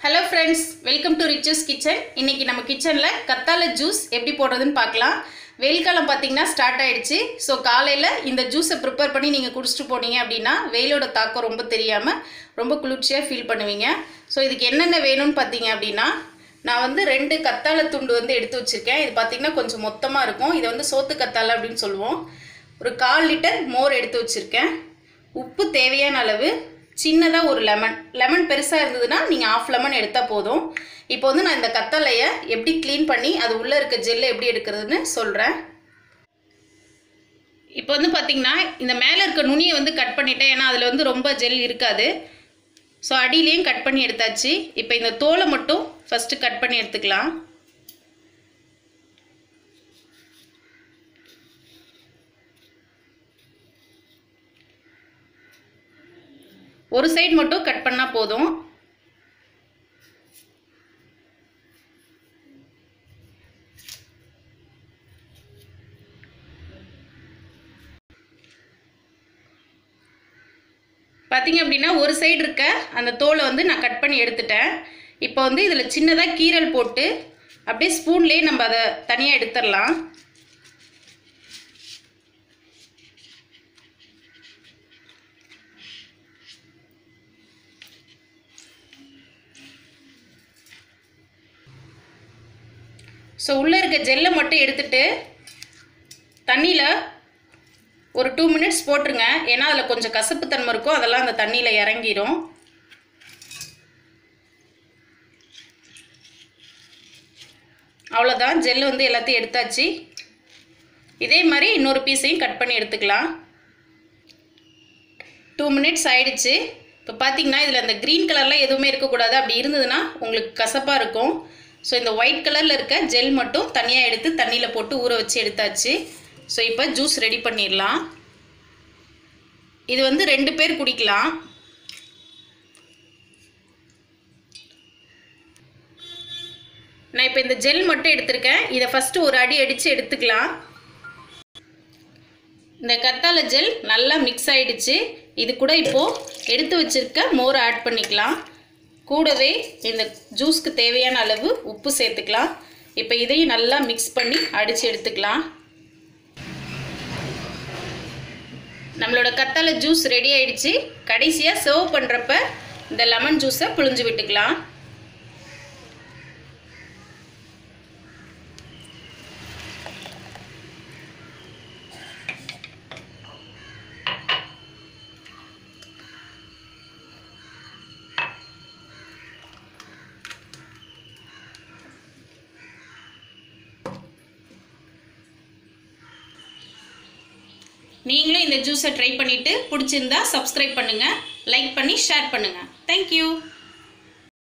hello friends welcome to riches kitchen இன்னைக்கு நம்ம கிச்சனில் கத்தாழை ஜூஸ் எப்படி போடுறதுன்னு பார்க்கலாம் வெயில் காலம் பார்த்தீங்கன்னா ஸ்டார்ட் ஆயிடுச்சு ஸோ காலையில் இந்த ஜூஸை ப்ரிப்பேர் பண்ணி நீங்கள் குடிச்சிட்டு போனீங்க அப்படின்னா வெயிலோட தாக்கம் ரொம்ப தெரியாமல் ரொம்ப குளிர்ச்சியாக ஃபீல் பண்ணுவீங்க ஸோ இதுக்கு என்னென்ன வேணும்னு பார்த்தீங்க அப்படின்னா நான் வந்து ரெண்டு கத்தாழை துண்டு வந்து எடுத்து வச்சுருக்கேன் இது பார்த்தீங்கன்னா கொஞ்சம் மொத்தமாக இருக்கும் இதை வந்து சோத்து கத்தாழை அப்படின்னு சொல்லுவோம் ஒரு கால் லிட்டர் மோர் எடுத்து வச்சுருக்கேன் உப்பு தேவையான அளவு சின்னதாக ஒரு லெமன் லெமன் பெருசாக இருந்ததுன்னா நீங்கள் ஆஃப் லெமன் எடுத்தால் போதும் இப்போ வந்து நான் இந்த கத்தாழையை எப்படி க்ளீன் பண்ணி அது உள்ளே இருக்க ஜெல்லை எப்படி எடுக்கிறதுன்னு சொல்கிறேன் இப்போ வந்து பார்த்திங்கன்னா இந்த மேலே இருக்க நுனியை வந்து கட் பண்ணிட்டேன் ஏன்னா அதில் வந்து ரொம்ப ஜெல் இருக்காது ஸோ அடியிலையும் கட் பண்ணி எடுத்தாச்சு இப்போ இந்த தோலை மட்டும் ஃபஸ்ட்டு கட் பண்ணி எடுத்துக்கலாம் ஒரு சைடு மட்டும் கட் பண்ணால் போதும் பார்த்தீங்க அப்படின்னா ஒரு சைடு இருக்க அந்த தோலை வந்து நான் கட் பண்ணி எடுத்துட்டேன் இப்போ வந்து இதில் சின்னதாக கீரல் போட்டு அப்படியே ஸ்பூன்லேயே நம்ம அதை தனியாக எடுத்துடலாம் ஸோ உள்ளே இருக்க ஜெல்லை மட்டும் எடுத்துட்டு தண்ணியில் ஒரு டூ மினிட்ஸ் போட்டுருங்க ஏன்னா அதில் கொஞ்சம் கசப்பு தன்மை இருக்கும் அதெல்லாம் அந்த தண்ணியில் இறங்கிரும் அவ்வளோதான் ஜெல் வந்து எல்லாத்தையும் எடுத்தாச்சு இதே மாதிரி இன்னொரு பீஸையும் கட் பண்ணி எடுத்துக்கலாம் டூ மினிட்ஸ் ஆயிடுச்சு இப்போ பார்த்தீங்கன்னா இதில் அந்த க்ரீன் கலர்லாம் எதுவுமே இருக்கக்கூடாது அப்படி இருந்ததுன்னா உங்களுக்கு கசப்பாக இருக்கும் ஸோ இந்த ஒயிட் கலரில் இருக்க ஜெல் மட்டும் தனியாக எடுத்து தண்ணியில் போட்டு ஊற வச்சு எடுத்தாச்சு ஸோ இப்போ ஜூஸ் ரெடி பண்ணிடலாம் இது வந்து ரெண்டு பேர் குடிக்கலாம் நான் இப்போ இந்த ஜெல் மட்டும் எடுத்திருக்கேன் இதை ஃபஸ்ட்டு ஒரு அடி அடித்து எடுத்துக்கலாம் இந்த கத்தாழை ஜெல் நல்லா மிக்ஸ் ஆகிடுச்சு இது கூட இப்போது எடுத்து வச்சுருக்க மோரை ஆட் பண்ணிக்கலாம் கூடவே இந்த ஜூஸ்க்கு தேவையான அளவு உப்பு சேர்த்துக்கலாம் இப்போ இதையும் நல்லா மிக்ஸ் பண்ணி அடித்து எடுத்துக்கலாம் நம்மளோட கத்தாழை ஜூஸ் ரெடி ஆயிடுச்சு கடைசியாக சர்வ் பண்ணுறப்ப இந்த லெமன் ஜூஸை புழிஞ்சு விட்டுக்கலாம் நீங்களும் இந்த ஜூஸை ட்ரை பண்ணிவிட்டு பிடிச்சிருந்தா சப்ஸ்கிரைப் பண்ணுங்கள் லைக் பண்ணி ஷேர் பண்ணுங்கள் தேங்க்யூ